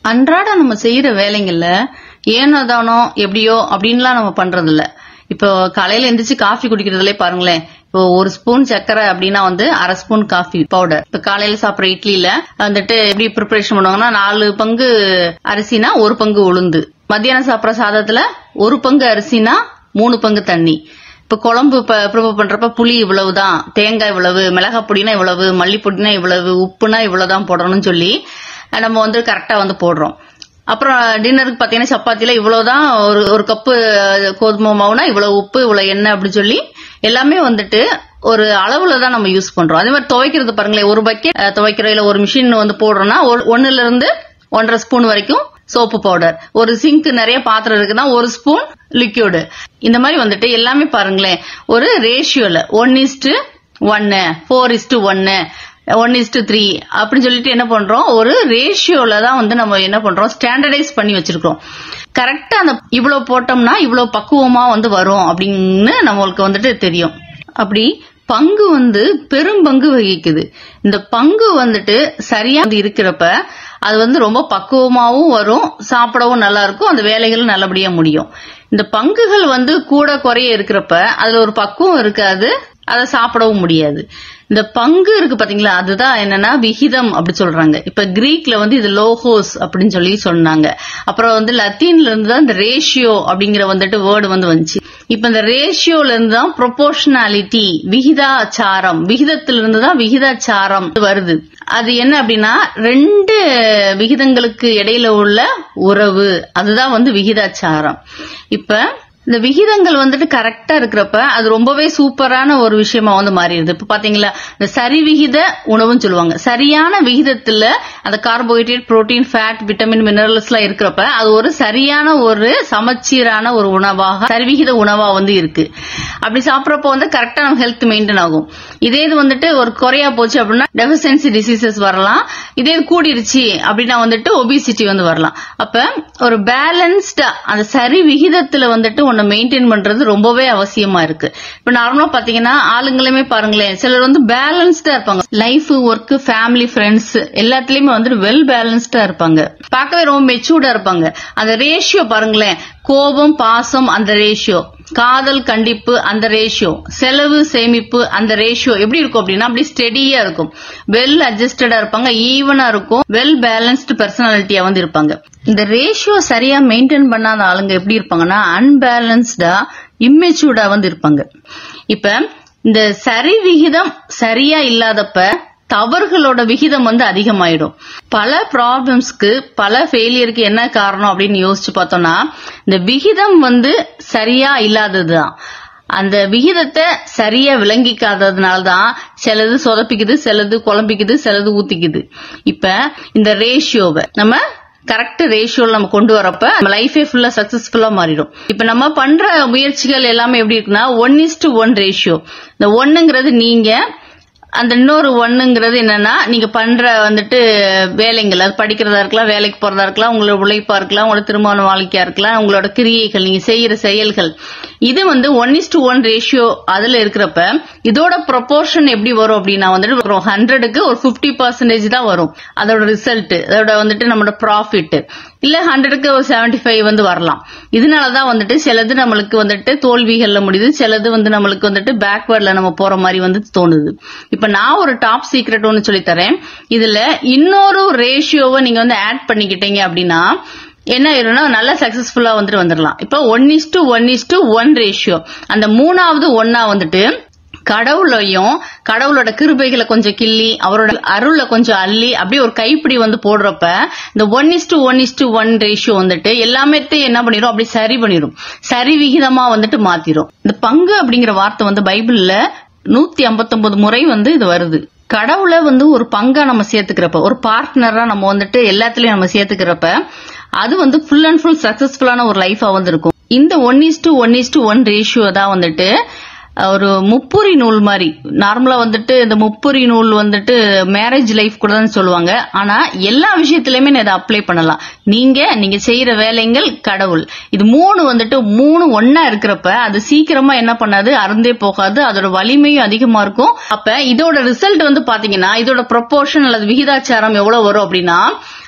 அன்றாட நம்ம செய்யற வேலைங்கள்ல ஏனோ தானோ எப்படியோ அப்படின்லாம் நம்ம பண்றது இல்ல இப்போ காலையில எந்திரிச்சு காஃபி குடிக்கிறதுலே பாருங்களேன் இப்போ ஒரு ஸ்பூன் சர்க்கரை அப்படின்னா வந்து அரை ஸ்பூன் காஃபி பவுடர் இப்போ காலையில சாப்பிடுற இட்லியில வந்துட்டு எப்படி ப்ரிப்பரேஷன் பண்ணுவாங்கன்னா நாலு பங்கு அரிசினா ஒரு பங்கு உளுந்து மத்தியானம் சாப்பிடுற சாதத்துல ஒரு பங்கு அரிசினா மூணு பங்கு தண்ணி இப்ப குழம்பு ப்ரிப்பேர் பண்றப்ப புளி இவ்வளவுதான் தேங்காய் இவ்வளவு மிளகாய் பொடினா இவ்வளவு மல்லிப்பொடினா இவ்வளவு உப்புனா இவ்வளவுதான் போடணும்னு சொல்லி அஹ் நம்ம வந்து கரெக்டா வந்து போடுறோம் அப்புறம் டின்னருக்கு பாத்தீங்கன்னா சப்பாத்தில இவ்வளவுதான் ஒரு ஒரு கப்பு கோதுமை மாவுனா இவ்வளவு உப்பு இவ்வளவு எண்ணெய் அப்படின்னு சொல்லி எல்லாமே வந்துட்டு ஒரு அளவுல தான் நம்ம யூஸ் பண்றோம் அதே மாதிரி துவைக்கிறது பாருங்களேன் ஒரு பக்கெட் துவைக்கிறோம் இல்ல ஒரு மிஷின் வந்து போடுறோம்னா ஒரு- ஒண்ணுல இருந்து ஒன்றரை ஸ்பூன் வரைக்கும் சோப்பு பவுடர் ஒரு சிங்க் நிறைய பாத்திரம் இருக்குன்னா ஒரு ஸ்பூன் லிக்யூடு இந்த மாதிரி வந்துட்டு எல்லாமே பாருங்களேன் ஒரு ரேஷியோல ஒன் இஸ்டு ஒன்னு ஃபோர் இஸ்டு ஒன்னு ஒன் இஸ்டு த்ரீ அப்படின்னு சொல்லிட்டு என்ன பண்றோம் ஒரு ரேஷியோல தான் வந்து நம்ம என்ன பண்றோம் ஸ்டாண்டர்டைஸ் பண்ணி வச்சிருக்கோம் கரெக்டா அந்த இவ்வளவு போட்டோம்னா இவ்வளவு பக்குவமா வந்து வரும் அப்படின்னு நம்மளுக்கு வந்துட்டு தெரியும் அப்படி பங்கு வந்து பெரும் பங்கு வகிக்குது இந்த பங்கு வந்துட்டு சரியா வந்து இருக்கிறப்ப அது வந்து ரொம்ப பக்குவமாவும் வரும் சாப்பிடவும் நல்லா இருக்கும் அந்த வேலைகளும் நல்லபடியா முடியும் இந்த பங்குகள் வந்து கூட குறைய இருக்கிறப்ப அதுல ஒரு பக்குவம் இருக்காது அதை சாப்பிடவும் முடியாது இந்த பங்கு இருக்கு பாத்தீங்களா அதுதான் என்னன்னா விகிதம் அப்படி சொல்றாங்க இப்ப கிரீக்ல வந்து இது லோகோஸ் அப்படின்னு சொல்லி சொன்னாங்க அப்புறம் வந்து லத்தீன்ல இருந்து தான் இந்த ரேஷியோ அப்படிங்கிற வந்துட்டு வேர்டு வந்து வந்துச்சு இப்ப இந்த ரேஷியோல இருந்து தான் ப்ரொபோர்ஷனாலிட்டி விகிதாச்சாரம் விகிதத்திலிருந்து தான் விகிதாச்சாரம் வருது அது என்ன அப்படின்னா ரெண்டு விகிதங்களுக்கு இடையில உள்ள உறவு அதுதான் வந்து விகிதாச்சாரம் இப்ப இந்த விகிதங்கள் வந்துட்டு கரெக்டா இருக்கிறப்ப அது ரொம்பவே சூப்பரான ஒரு விஷயமா வந்து மாறிடுது இப்ப பாத்தீங்களா இந்த சரி விகித உணவுன்னு சொல்லுவாங்க சரியான விகிதத்துல அந்த carbohydrate protein fat vitamin minerals எல்லாம் இருக்கிறப்ப அது ஒரு சரியான ஒரு சமச்சீரான ஒரு உணவாக சரிவிகித உணவா வந்து இருக்கு அப்படி சாப்பிடறப்போ வந்து கரெக்டா நம்ம ஹெல்த் மெயின்டைன் ஆகும் இதே இது வந்துட்டு ஒரு குறையா போச்சு அப்படின்னா டெஃபிஷியன்சி டிசீசஸ் வரலாம் இதே இது கூடிருச்சு அப்படின்னா வந்துட்டு ஒபிசிட்டி வந்து வரலாம் அப்ப ஒரு பேலன்ஸ்டா அந்த சரி விகிதத்துல வந்துட்டு ஒன்னு மெயின்டைன் பண்றது ரொம்பவே அவசியமா இருக்கு இப்ப நார்மலா பாத்தீங்கன்னா ஆளுங்களுமே பாருங்களேன் சிலர் வந்து பேலன்ஸ்டா இருப்பாங்க லைஃப் ஒர்க் ஃபேமிலி ஃப்ரெண்ட்ஸ் எல்லாத்துலயுமே வந்துட்டு வெல் பேலன்ஸ்டா இருப்பாங்க பார்க்கவே ரொம்ப மெச்சூர்டா இருப்பாங்க அந்த ரேஷியோ பாருங்களேன் கோபம் பாசம் அந்த ரேஷியோ காதல் கண்டிப்பு அந்த ரேஷியோ செலவு சேமிப்பு அந்த ரேஷியோ எப்படி இருக்கும் அப்படின்னா அப்படி ஸ்டெடியா இருக்கும் வெல் அட்ஜஸ்டடா இருப்பாங்க ஈவனா இருக்கும் வெல் பேலன்ஸ்டு பர்சனாலிட்டியா வந்து இருப்பாங்க இந்த ரேஷியோ சரியா மெயின்டைன் பண்ணாத ஆளுங்க எப்படி இருப்பாங்கன்னா அன்பேலன்ஸ்டா இம்மெச்சூர்டா வந்து இருப்பாங்க இப்ப இந்த சரி விகிதம் சரியா இல்லாதப்ப தவறுகளோட விகிதம் வந்து அதிகமாயிடும் பல ப்ராப்ளம்ஸ்க்கு பல ஃபெயிலியருக்கு என்ன காரணம் அப்படின்னு யோசிச்சு பார்த்தோம்னா இந்த விகிதம் வந்து சரியா இல்லாததுதான் அந்த விகிதத்தை சரியா விளங்கிக்காததுனால தான் சிலது சொதப்பிக்குது சிலது குழம்பிக்குது சிலது ஊத்திக்குது இப்ப இந்த ரேஷியோவை நம்ம கரெக்ட் ரேஷியோல நம்ம கொண்டு வரப்ப நம்ம லைஃபே ஃபுல்லா சக்சஸ்ஃபுல்லா மாறிடும் இப்ப நம்ம பண்ற முயற்சிகள் எல்லாமே எப்படி இருக்குன்னா one is to one ratio இந்த ஒன்னுங்கிறது நீங்க அந்த இன்னொரு ஒண்ணுங்கிறது என்னன்னா நீங்க பண்ற வந்துட்டு வேலைங்கள் அது படிக்கிறதா இருக்கலாம் வேலைக்கு போறதா இருக்கலாம் உங்களோட உழைப்பா இருக்கலாம் உங்களோட திருமண வாழ்க்கையா இருக்கலாம் உங்களோட கிரியைகள் நீங்க செய்யற செயல்கள் இது வந்து one is to one ratio அதுல இருக்கிறப்ப இதோட ப்ரொபோர்ஷன் எப்படி வரும் அப்படின்னா வந்துட்டு ஒரு ஹண்ட்ரடுக்கு ஒரு பிப்டி பர்சன்டேஜ் தான் வரும் அதோட ரிசல்ட் அதோட வந்துட்டு நம்மளோட ப்ராஃபிட் இல்ல ஹண்ட்ரடுக்கு ஒரு செவன்டி ஃபைவ் வந்து வரலாம் இதனாலதான் வந்துட்டு சிலது நம்மளுக்கு வந்துட்டு தோல்விகள்ல முடியுது சிலது வந்து நம்மளுக்கு வந்துட்டு பேக்வேர்ட்ல நம்ம போற மாதிரி வந்து தோணுது இப்ப நான் ஒரு டாப் சீக்ரெட் ஒன்னு சொல்லி தரேன் இதுல இன்னொரு ரேஷியோவை நீங்க வந்து ஆட் பண்ணிக்கிட்டீங்க அப்படின்னா என்ன ஆயிரும்னா நல்லா சக்சஸ்ஃபுல்லா வந்துட்டு வந்துடலாம் இப்போ one is to one is to one ratio அந்த மூணாவது ஒன்னா வந்துட்டு கடவுளையும் கடவுளோட கிருபைகளை கொஞ்சம் கிள்ளி அவரோட அருளை கொஞ்சம் அள்ளி அப்படியே ஒரு கைப்பிடி வந்து போடுறப்ப இந்த one is to one is to one ratio வந்துட்டு எல்லாமே என்ன பண்ணிடும் அப்படி சரி பண்ணிடும் சரி விகிதமா வந்துட்டு மாத்திரும் இந்த பங்கு அப்படிங்கிற வார்த்தை வந்து பைபிள்ல நூத்தி ஐம்பத்தொன்பது முறை வந்து இது வருது கடவுளை வந்து ஒரு பங்கா நம்ம சேர்த்துக்கிறப்ப ஒரு பார்ட்னரா நம்ம வந்துட்டு எல்லாத்துலயும் நம்ம சேர்த்துக்கிறப்ப அது வந்து ஃபுல் அண்ட் ஃபுல் சக்சஸ்ஃபுல்லான ஒரு லைஃபா வந்து இருக்கும் இந்த one is to one is to one ratio தான் வந்துட்டு ஒரு முப்புரி நூல் மாதிரி நார்மலா வந்துட்டு இந்த முப்புரி நூல் வந்துட்டு மேரேஜ் லைஃப் கூட தான் சொல்லுவாங்க ஆனா எல்லா விஷயத்திலயுமே இதை அப்ளை பண்ணலாம் நீங்க நீங்க செய்யற வேலைங்கள் கடவுள் இது மூணு வந்துட்டு மூணு ஒன்னா இருக்கிறப்ப அது சீக்கிரமா என்ன பண்ணாது அருந்தே போகாது அதோட வலிமையும் அதிகமா இருக்கும் அப்ப இதோட ரிசல்ட் வந்து பாத்தீங்கன்னா இதோட ப்ரொபோர்ஷன் அல்லது விகிதாச்சாரம் எவ்வளவு வரும் அப்படின்னா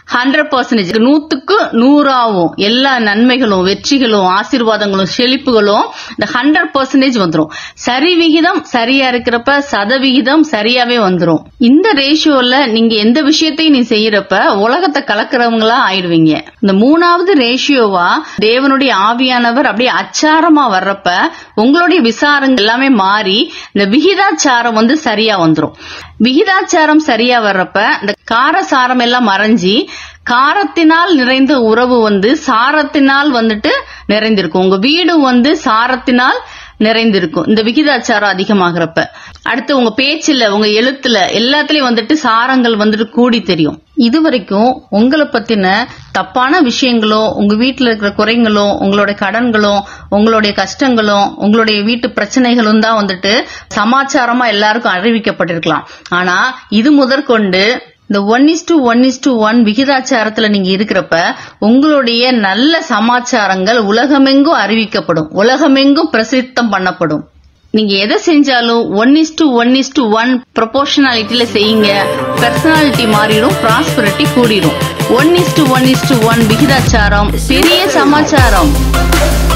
ஹண்ட்ரட் பர்சன்டேஜ் நூத்துக்கு நூறாவும் எல்லா நன்மைகளும் வெற்றிகளும் ஆசீர்வாதங்களும் செழிப்புகளும் இந்த ஹண்ட்ரட் பர்சன்டேஜ் வந்துரும் சரி விகிதம் சரியா இருக்கிறப்ப சதவிகிதம் சரியாவே வந்துரும் இந்த ரேஷியோல நீங்க எந்த விஷயத்தையும் நீ செய்யறப்ப உலகத்தை கலக்கிறவங்களா ஆயிடுவீங்க இந்த மூணாவது ரேஷியோவா தேவனுடைய ஆவியானவர் அப்படியே அச்சாரமா வர்றப்ப உங்களுடைய விசாரங்கள் எல்லாமே மாறி இந்த விகிதாச்சாரம் வந்து சரியா வந்துரும் விகிதாச்சாரம் சரியா வர்றப்ப இந்த காரசாரம் எல்லாம் மறைஞ்சி காரத்தினால் நிறைந்த உறவு வந்து சாரத்தினால் வந்துட்டு நிறைந்திருக்கும் உங்க வீடு வந்து சாரத்தினால் நிறைந்திருக்கும் இந்த விகிதாச்சாரம் அதிகமாகிறப்ப அடுத்து உங்க பேச்சுல உங்க எழுத்துல எல்லாத்துலயும் வந்துட்டு சாரங்கள் வந்துட்டு கூடி தெரியும் இது வரைக்கும் உங்களை பத்தின தப்பான விஷயங்களும் உங்க வீட்டுல இருக்கிற குறைங்களும் உங்களுடைய கடன்களும் உங்களுடைய கஷ்டங்களும் உங்களுடைய வீட்டு பிரச்சனைகளும் தான் வந்துட்டு சமாச்சாரமா எல்லாருக்கும் அறிவிக்கப்பட்டிருக்கலாம் ஆனா இது முதற்கொண்டு இந்த one is to one is to one விகிதாச்சாரத்துல நீங்க இருக்கிறப்ப உங்களுடைய நல்ல சமாச்சாரங்கள் உலகமெங்கும் அறிவிக்கப்படும் உலகமெங்கும் பிரசித்தம் பண்ணப்படும் நீங்க எதை செஞ்சாலும் one is to one is to one ப்ரொபோர்ஷனாலிட்டியில செய்யுங்க பர்சனாலிட்டி மாறிடும் ப்ராஸ்பரிட்டி கூடிடும் one is to one is to one விகிதாச்சாரம் பெரிய சமாச்சாரம்